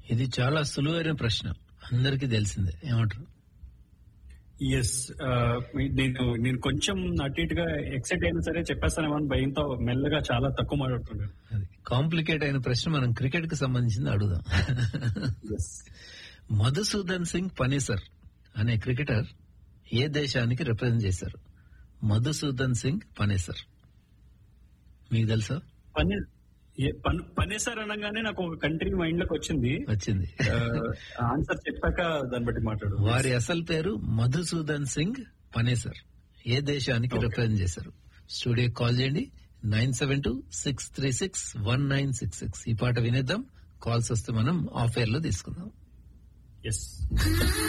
ఇది చాలా సులువైన ప్రశ్న అందరికీ తెలిసిందే ఏమంటారు ఎస్ నేను నేను కొంచెం అటు ఇటుగా ఎక్సైట్ అయినా సరే చెప్పేస్తానేమో అని భయంతో మెల్లగా చాలా తక్కువ మాట్లాడుతున్నాను అది కాంప్లికేట్ అయిన ప్రశ్న మనం క్రికెట్ కి సంబంధించింది అడుగుదాం మధుసూదన్ సింగ్ పనేసర్ అనే క్రికెటర్ ఏ దేశానికి రిప్రజెంట్ చేశారు మధుసూదన్ సింగ్ పనేసర్ మీకు తెలుసా పని ఏ- పన్- పనేసార్ అనగానే నాకు ఒక కంట్రీ మైండ్ లోకి వచ్చింది వచ్చింది ఆన్సర్ చెప్పాక దాన్ని బట్టి మాట్లాడు వారి అసలు పేరు మధుసూదన్ సింగ్ పనేసర్ ఏ దేశానికి Okay. రిప్రజెంట్ చేశారు స్టూడియో కాల్ చేయండి nine seven two six three six one nine six six ఈ పాట వినేద్దాం కాల్స్ వస్తే మనం ఆఫ్ ఎయిర్ లో తీసుకుందాం ఎస్